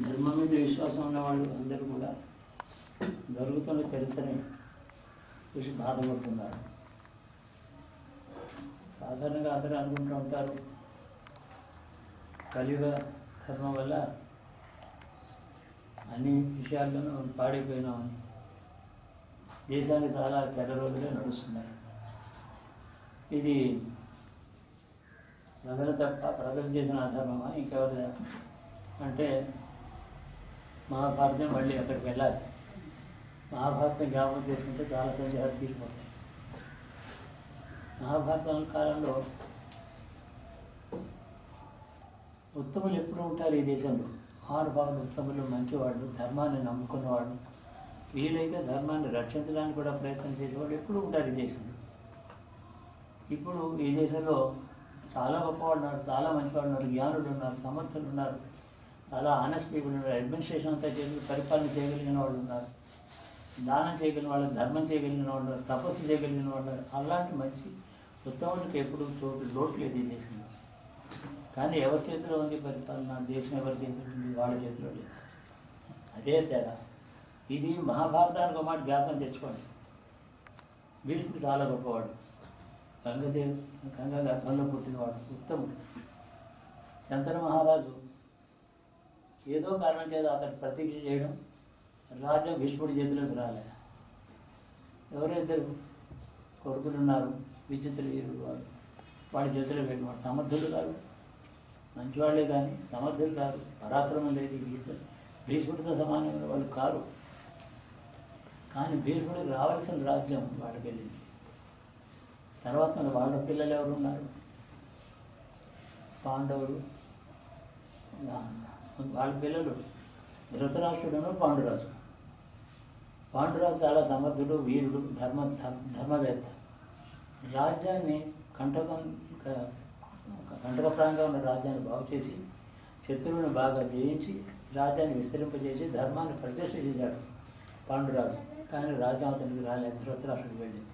ధర్మం మీద విశ్వాసం ఉన్నవాళ్ళు అందరూ కూడా జరుగుతున్న చరిత్రని చూసి బాధపడుతున్నారు సాధారణంగా అందరూ అనుకుంటూ ఉంటారు కలియుగ ధర్మం వల్ల అన్ని విషయాల్లోనూ పాడైపోయినామని దేశానికి చాలా చెడ్డ రోజులే నడుస్తున్నాయి ఇది ప్రజలు తప్ప ప్రజలు చేసిన అధర్మమా ఇంకెవరి అంటే మహాభారతం మళ్ళీ అక్కడికి వెళ్ళాలి మహాభారతం జ్ఞాపకం చేసుకుంటే చాలా సందేహాలు తీరిపోతాయి మహాభారతం కాలంలో ఉత్తములు ఎప్పుడు ఉంటారు ఈ దేశంలో మహానుభావులు ఉత్తములు మంచివాళ్ళు ధర్మాన్ని నమ్ముకున్నవాళ్ళు వీలైతే ధర్మాన్ని రక్షించడానికి కూడా ప్రయత్నం చేసేవాళ్ళు ఎప్పుడు ఉంటారు ఈ దేశంలో ఇప్పుడు ఈ దేశంలో చాలా గొప్పవాళ్ళు ఉన్నారు చాలా మంచివాళ్ళు ఉన్నారు జ్ఞానులు ఉన్నారు సమర్థులు ఉన్నారు చాలా ఆనెస్ట్ పీపుల్ ఉన్నారు అడ్మినిస్ట్రేషన్ అంతా చేసి పరిపాలన చేయగలిగిన వాళ్ళు ఉన్నారు దానం చేయగలిగిన వాళ్ళు ధర్మం చేయగలిగిన వాళ్ళు ఉన్నారు, తపస్సు చేయగలిగిన వాళ్ళు ఉన్నారు. అలాంటి మంచి ఉత్తములకు ఎప్పుడు చోటు లోటు లేదు ఈ దేశంలో కానీ ఎవరి చేతిలో ఉంది పరిపాలన దేశం ఎవరి చేతిలో ఉంది వాళ్ళ చేతిలో లేదు అదే తేడా ఇది మహాభారతానికి ఒక మాట జ్ఞాపకం తెచ్చుకోండి భీష్ముడు చాలా గొప్పవాడు గంగదేవ్ గంగ గర్భంలో పుట్టినవాడు ఉత్తముడు శంకర మహారాజు ఏదో కారణం చేత అతను ప్రతిజ్ఞ చేయడం రాజ్యం భీష్ముడి చేతిలోకి రాలే ఎవరో ఇద్దరు కొడుకులు ఉన్నారు విచిత్ర వీరుడు వాడు వాడి చేతిలో పెట్టినవాడు సమర్థులు కాదు మంచివాళ్లే కానీ సమర్థులు కాదు పరాక్రమం లేదు వీళ్ళు భీష్ముడితో సమానమైన వాళ్ళు కారు కానీ భీష్ముడికి రావాల్సిన రాజ్యం వాళ్ళకి వెళ్ళింది తర్వాత మరి వాళ్ళ పిల్లలు ఎవరు ఉన్నారు పాండవులు ఆ, వాళ్ళ పిల్లలు ధృతరాష్ట్రుడును పాండురాజు పాండురాజు చాలా సమర్థుడు వీరుడు ధర్మ ధర్మ- ధర్మవేత్త రాజ్యాన్ని కంటకం క- కంటకప్రాయంగా ఉన్న రాజ్యాన్ని బాగు చేసి శత్రువుని బాగా జయించి రాజ్యాన్ని విస్తరింపజేసి ధర్మాన్ని ప్రతిష్ఠ చేశాడు పాండురాజు కానీ రాజ్యం అతనికి రాలేదు ధృతరాష్ట్రుడికి వెళ్ళింది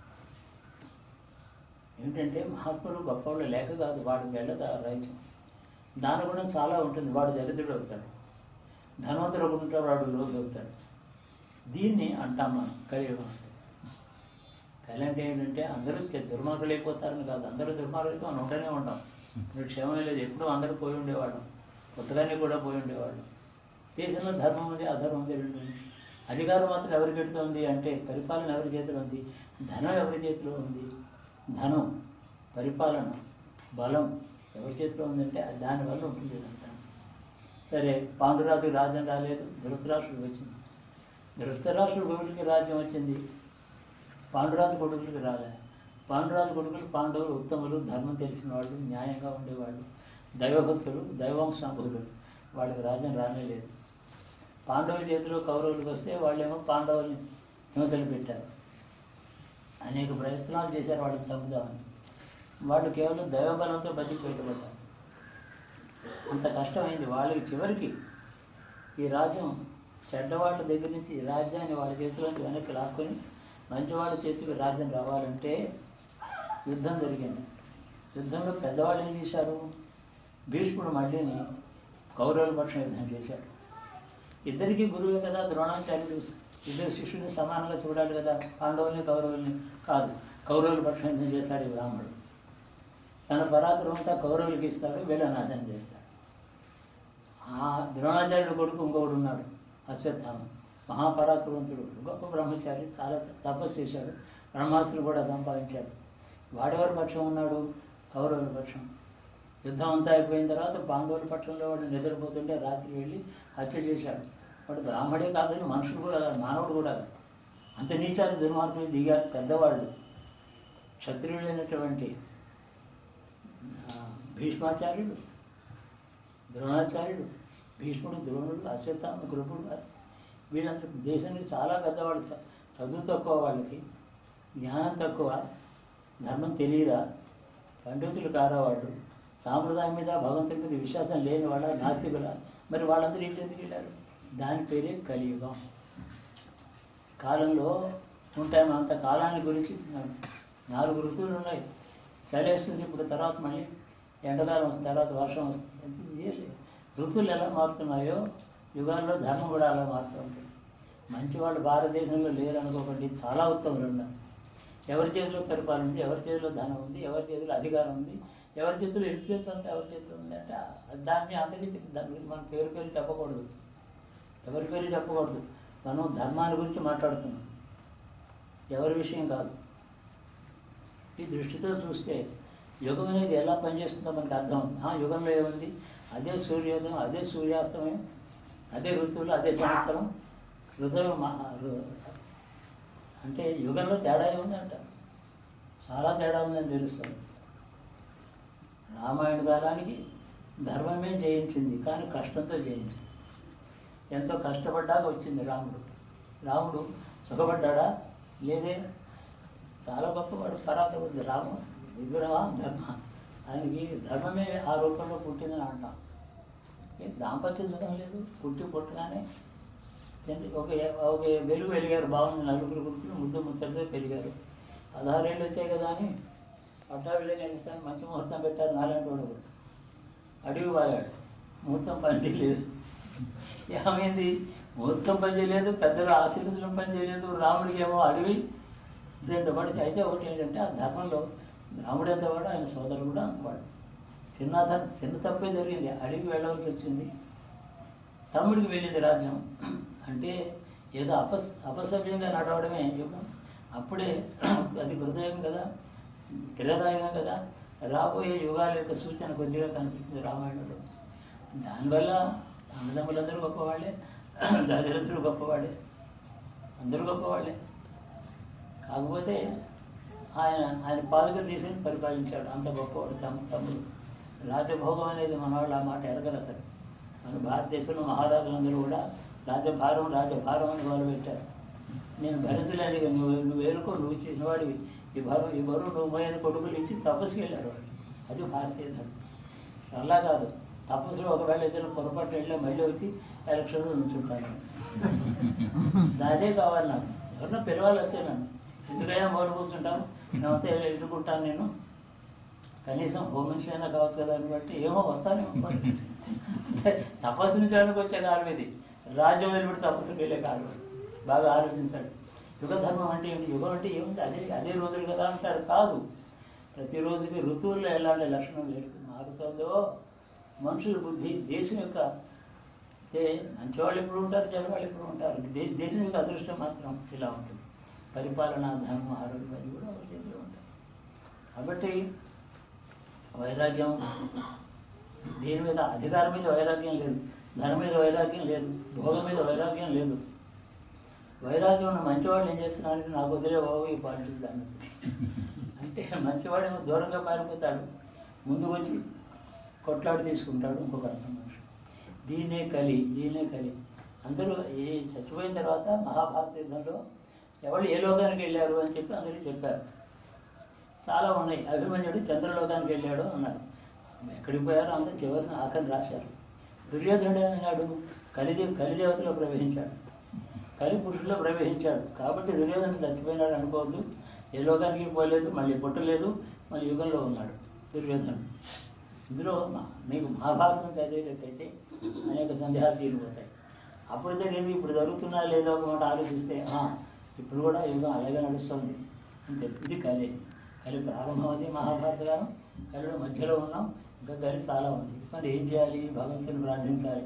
ఏమిటంటే మహాత్ముడు గొప్పవాళ్ళు లేక కాదు వాడికి వెళ్ళదు ఆ రైతు దాని గుణం చాలా ఉంటుంది వాడు దరిద్రుడు అవుతాడు ధనవంతుడు ఒకడు ఉంటాడు వాడు లోటు అవుతాడు దీన్ని అంటాం మనం కలియుగం అంటే కలి అంటే ఏంటంటే అందరూ చె- దుర్మార్గులు అయిపోతారని కాదు అందరూ దుర్మార్గులతో మనం ఉంటూనే ఉంటాం ఇప్పుడు క్షేమం లేదు ఎప్పుడూ అందరూ పోయి ఉండేవాళ్ళం కొత్తగానే కూడా పోయి ఉండేవాళ్ళం దేశంలో ధర్మం ఉంది అధర్మం ఉంది రెండు ఉంది. అధికారం మాత్రం ఎవరి చేతిలో ఉంది అంటే పరిపాలన ఎవరి చేతిలో ఉంది ధనం ఎవరి చేతిలో ఉంది ధనం పరిపాలన బలం ఎవరి చేతిలో ఉందంటే అది దానివల్ల ఉంటుంది ఇదంతా సరే పాండురాజుకి రాజ్యం రాలేదు ధృతరాష్ట్రుడికి వచ్చింది ధృతరాష్ట్రుడి కొడుకులకి రాజ్యం వచ్చింది పాండురాజు కొడుకులకి రాలే పాండురాజు కొడుకులు పాండవులు ఉత్తములు ధర్మం తెలిసిన వాళ్ళు న్యాయంగా ఉండేవాళ్ళు దైవభక్తులు దైవాంశ సంభూతులు వాళ్ళకి రాజ్యం రానేలేదు పాండవుల చేతిలో కౌరవులకు వస్తే వాళ్ళేమో పాండవుల్ని హింసలు పెట్టారు అనేక ప్రయత్నాలు చేశారు వాళ్ళని చంపుదామని వాళ్ళు కేవలం దైవబలంతో బతికి బయటపడ్డారు అంత కష్టమైంది వాళ్ళకి చివరికి ఈ రాజ్యం చెడ్డవాళ్ళ దగ్గర నుంచి ఈ రాజ్యాన్ని వాళ్ళ చేతిలోంచి వెనక్కి లాక్కొని మంచివాళ్ళ చేతికి రాజ్యం రావాలంటే యుద్ధం జరిగింది యుద్ధంలో పెద్దవాళ్ళు ఏం చేశారు భీష్ముడు మళ్ళీని కౌరవుల పక్షం యుద్ధం చేశాడు ఇద్దరికి గురువే కదా ద్రోణాచార్యుడు ఇద్దరు శిష్యుని సమానంగా చూడాలి కదా పాండవుల్ని కౌరవుల్ని కాదు కౌరవుల పక్షం యుద్ధం చేస్తాడు ఈ బ్రాహ్మణుడు తన పరాక్రమంతో కౌరవులకి ఇస్తాడు వీళ్ళ నాశనం చేస్తాడు ఆ ద్రోణాచార్యుడు కొడుకు ఇంకొకడు ఉన్నాడు అశ్వత్థామ మహాపరాక్రమంతుడు గొప్ప బ్రహ్మచారి చాలా తపస్సు చేశాడు బ్రహ్మాస్త్రులు కూడా సంపాదించాడు వాడెవరి పక్షం ఉన్నాడు కౌరవుల పక్షం యుద్ధం అంతా అయిపోయిన తర్వాత పాండవుల పక్షంలో వాడు నిద్రపోతుంటే రాత్రి వెళ్ళి హత్య చేశాడు వాడు బ్రాహ్మడే కాదని మనుషులు కూడా కాదు మానవుడు కూడా కాదు అంత నీచాలు దుర్మార్గులు దిగారు పెద్దవాళ్ళు క్షత్రియులైనటువంటి ఆ, భీష్మాచార్యుడు ద్రోణాచార్యుడు భీష్ముడు ద్రోణుడు అశ్వత్థామ కృపుడు వీళ్ళందరూ దేశానికి చాలా పెద్దవాళ్ళు చ- చదువు తక్కువ వాళ్ళకి జ్ఞానం తక్కువ ధర్మం తెలియదా పండితులు కారా వాళ్ళు సాంప్రదాయం మీద భగవంతుడి మీద విశ్వాసం లేని వాళ్ళ నాస్తికుల మరి వాళ్ళందరూ ఇంటి ఎందుకు వెళ్ళారు దాని పేరే కలియుగం కాలంలో ఉంటాయి అంత కాలాన్ని గురించి నాలుగు ఋతువులు ఉన్నాయి చలి వేస్తుంది ఇప్పుడు తర్వాత మళ్ళీ ఎండాకాలం వస్తుంది తర్వాత వర్షం వస్తుంది ఇది ఏ లేదు. ఋతువులు ఎలా మారుతున్నాయో యుగాల్లో ధర్మం కూడా అలా మారుతూ ఉంటుంది మంచి వాళ్ళు భారతదేశంలో లేరనుకోకండి చాలా ఉత్తములు ఉన్నారు ఎవరి చేతిలో పరిపాలన ఉంది ఎవరి చేతిలో ధనం ఉంది ఎవరి చేతిలో అధికారం ఉంది ఎవరి చేతిలో ఇన్ఫ్లుయెన్స్ అంటే ఎవరి చేతిలో ఉంది అంటే ఆ- దాన్ని అందరికీ తెలియదు. దాని గురించి మనం పేరు పేరు చెప్పకూడదు ఎవరి పేరు చెప్పకూడదు మనం ధర్మాన్ని గురించి మాట్లాడుతున్నాం ఎవరి విషయం కాదు ఈ దృష్టితో చూస్తే యుగం అనేది ఎలా పనిచేస్తుందో మనకు అర్థం అవుతుంది ఆ యుగంలో ఏముంది అదే సూర్యోదయం అదే సూర్యాస్తమయం అదే ఋతువులు అదే సంవత్సరం ఋతువు మా- ఋ- అంటే యుగంలో తేడా ఏముంది అంట చాలా తేడా ఉందని తెలుస్తుంది రామాయణ కాలానికి ధర్మమే జయించింది కానీ కష్టంతో జయించింది ఎంతో కష్టపడ్డాక వచ్చింది రాముడు రాముడు సుఖపడ్డాడా లేదే చాలా గొప్పవాడు పరాకరుడు రాము విగ్రహ ధర్మ ఆయనకి ధర్మమే ఆ రూపంలో పుట్టిందని అంటాం ఏ దాంపత్య సుఖం లేదు పుట్టి పుట్టగానే ఏంటి ఒక ఒక వెలుగు వెలిగారు బాగుంది నలుగురు కొడుకులు ముద్దు ముద్దలతో పెరిగారు పదహారేళ్ళు వచ్చాయి కదా అని పట్టాభిషేకం చేస్తాను మంచి ముహూర్తం పెట్టారు నారాయణ వాడు అడిగి వారాడు ముహూర్తం పని చేయలేదు ఏమైంది ముహూర్తం పని చేయలేదు పెద్దలు ఆశీర్వదనం పని చేయలేదు రాముడికి ఏమో అడవి రెండు ఒకటి అయితే ఒకటి ఏంటంటే ఆ ధర్మంలో రాముడు ఎంతవాడు ఆయన సోదరుడు కూడా అంతవాడు చిన్న ధర్- చిన్న తప్పే జరిగింది అడవికి వెళ్ళవలసి వచ్చింది తమ్ముడికి వెళ్ళింది రాజ్యం అంటే ఏదో అపస్ అపసవ్యంగా నడవడమే యుగం అప్పుడే అది హృదయం కదా త్రేదాయుగం కదా రాబోయే యుగాల యొక్క సూచన కొద్దిగా కనిపించింది రామాయణంలో దానివల్ల అన్నదమ్ములందరూ గొప్పవాళ్ళే దరిద్రులు గొప్పవాడే అందరూ గొప్పవాళ్ళే కాకపోతే ఆయన ఆయన పాదుకలు తీసుకుని పరిపాలించాడు అంత గొప్పవాడు తమ తమ్ముడు రాజభోగం అనేది మన వాళ్ళు ఆ మాట ఎరగరు అసలు మన భారతదేశంలో మహారాజులందరూ కూడా రాజభారం రాజభారం అని వాళ్ళు పెట్టారు నేను భరించలేని నువ్వు నువ్వు వేరుకో నువ్వు చిన్నవాడివి ఈ బరువు ఈ బరువు నువ్వు మోయని కొడుకులు ఇచ్చి తపస్సుకి వెళ్ళారు వాళ్ళు అది భారతీయ ధర్మం అలా కాదు తపస్సులో ఒకవేళ ఇద్దరు పొరపాటు వెళ్ళి మళ్ళీ వచ్చి ఎలక్షన్లో నుంచుంటాను అదే కావాలి నాకు ఎవరన్నా పిలవాలి అంతే నన్ను ఎందుకైనా మొదలు కూర్చుంటాను నేనంతా ఎదుర్కొంటాను నేను కనీసం హోమ్ మినిస్టర్ అయినా కావచ్చు కదా అని బట్టి ఏమో వస్తానేమో మరి. తపస్సు నుంచడానికి వచ్చే కాలం ఇది రాజ్యం వెళ్ళిపెట్టి తపస్సుకి వెళ్ళే కాలం బాగా ఆలోచించండి యుగ ధర్మం అంటే ఏమిటి యుగం అంటే ఏముంది అదే అదే రోజులు కదా అంటారు కాదు ప్రతిరోజుకి ఋతువుల్లో ఎలాంటి లక్షణం లేదు మారుతుందో మనుషుల బుద్ధి దేశం యొక్క అంటే మంచివాళ్ళు ఎప్పుడు ఉంటారు చెడ్డవాళ్ళు ఎప్పుడు ఉంటారు దే- దేశం యొక్క అదృష్టం మాత్రం ఇలా ఉంటుంది పరిపాలన ధర్మం ఆరోగ్యం అది కూడా ఒక చేతిలో ఉంటాయి కాబట్టి వైరాగ్యం దీని మీద అధికారం మీద వైరాగ్యం లేదు ధనం మీద వైరాగ్యం లేదు భోగం మీద వైరాగ్యం లేదు వైరాగ్యం ఉన్న మంచివాళ్ళు ఏం చేస్తున్నారంటే నాకు వదిలే బాబు ఈ పాలిటిక్స్ దాన్ని అంటే మంచివాడేమో దూరంగా పారిపోతాడు ముందుకు వచ్చి కొట్లాడి తీసుకుంటాడు ఇంకొక అర్థం మనిషి దీన్నే కలి దీన్నే కలి అందరూ ఈ చచ్చిపోయిన తర్వాత మహాభారత యుద్ధంలో ఎవరు ఏ లోకానికి వెళ్ళారు అని చెప్పి అందరికీ చెప్పారు చాలా ఉన్నాయి అభిమన్యుడు చంద్రలోకానికి వెళ్ళాడు అన్నారు ఎక్కడికి పోయారో అందరూ చివరిని ఆఖరి రాశారు దుర్యోధనుడు అన్నాడు కలిదే కలిదేవతలో ప్రవేశించాడు కలి పురుషుల్లో ప్రవేశించాడు కాబట్టి దుర్యోధనుడు చచ్చిపోయినాడు అనుకోవద్దు ఏ లోకానికి పోలేదు మళ్ళీ పుట్టలేదు మళ్ళీ యుగంలో ఉన్నాడు దుర్యోధనుడు ఇందులో మా- మీకు మహాభారతం చదివేటట్టయితే అనేక సందేహాలు తీరిపోతాయి అప్పుడు జరిగింది ఇప్పుడు జరుగుతున్నా లేదో ఒక మాట ఆలోచిస్తే "ఆ, ఇప్పుడు కూడా యుగం అలాగే నడుస్తుంది అంతే ఇది కలి కలి ప్రారంభం అది మహాభారత గానం కలిలో మధ్యలో ఉన్నాం ఇంకా కలి చాలా ఉంది మరి ఏం చేయాలి భగవంతుని ప్రార్థించాలి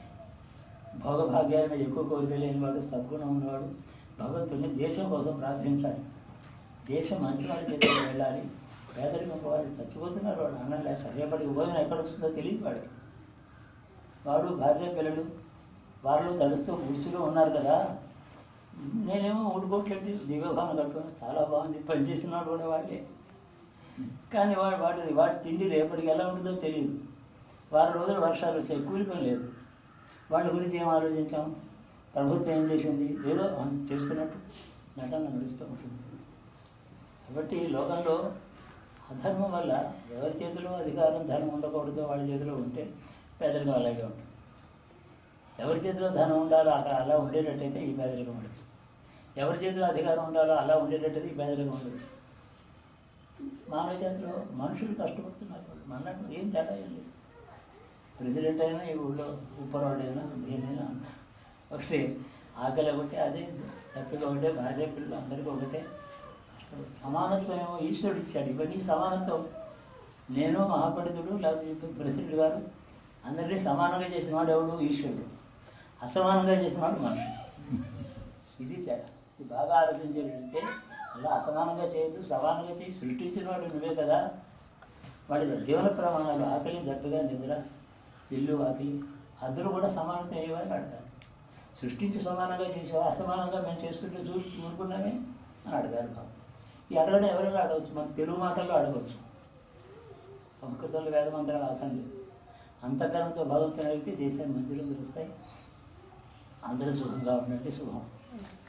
భోగభాగ్యాల మీద ఎక్కువ కోరిక లేని వాడు సద్గుణం ఉన్నవాడు భగవంతుని దేశం కోసం ప్రార్థించాలి దేశం మంచి వాళ్ళ చేతికి వెళ్ళాలి పేదరికం వాళ్ళు చచ్చిపోతున్నారు వాడు అన్నం లేక రేపటికి భోజనం ఎక్కడ వస్తుందో తెలియదు వాడికి వాడు భార్య పిల్లలు వాళ్ళు తడుస్తూ గుడిసిలో ఉన్నారు కదా నేనేమో ఊడుకోవట్లేదు దివ్యభావన కట్టుకుని చాలా బాగుంది పని చేస్తున్నాడు కూడా వాడే కానీ వాడు వాడి వాడి తిండి రేపటికి ఎలా ఉంటుందో తెలియదు వారం రోజులు వర్షాలు వచ్చాయి కూలిపోయి లేదు వాళ్ళ గురించి ఏం ఆలోచించాం ప్రభుత్వం ఏం చేసింది ఏదో మనం చేస్తున్నట్టు నటన నడుస్తూ ఉంటుంది కాబట్టి లోకంలో అధర్మం వల్ల ఎవరి చేతిలో అధికారం ధనం ఉండకూడదు వాళ్ళ చేతిలో ఉంటే పేదరికం అలాగే ఉంటుంది ఎవరి చేతిలో ధనం ఉండాలో అక్కడ అలా ఉండేటట్టయితే ఈ పేదరికం ఉండదు ఎవరి చేతిలో అధికారం ఉండాలో అలా ఉండేటట్టయితే ఈ పేదరికం ఉండదు మానవ జాతిలో మనుషులు కష్టపడుతున్నారు వాళ్ళు. మనకు ఏం తేడా ఏం లేదు ప్రెసిడెంట్ అయినా ఈ ఊళ్ళో ఉపరాడైనా దేనైనా ఒకటి ఆకలి ఒకటే అదే తప్పిక ఒకటే భార్య పిల్లలు అందరికీ ఒకటే సమానత్వం ఏమో ఈశ్వరుడు ఇచ్చాడు ఇవన్నీ సమానత్వం నేను మహాపండితుడు లేకపోతే ప్రెసిడెంట్ గారు అందరినీ సమానంగా చేసిన వాడు ఎవడు ఈశ్వరుడు అసమానంగా చేసిన వాడు మనుషుడు ఇది తేడా ఇది బాగా ఆలోచించాలంటే అలా అసమానంగా చేయొద్దు సమానంగా చేయి సృష్టించిన వాడు నువ్వే కదా వాడి జీవన ప్రమాణాలు ఆకలి దట్టుగా నిద్ర ఇల్లు ఆకలి అందరూ కూడా సమానత అయ్యేవారు అడగాలి సృష్టించి సమానంగా చేసావు అసమానంగా మేము చేస్తుంటే చూసి ఊరుకున్నామే అని అడగాలి బాబు ఈ అడగడం ఎవరైనా అడగచ్చు మన తెలుగు మాటల్లో అడగచ్చు సంస్కృతంలో వేద మంత్రాలు అవసరం లేదు అంతఃకరణతో భగవంతుని అడిగితే దేశాన్ని మందిరం దొరుకుతాయి అందరూ సుఖంగా ఉండండి శుభం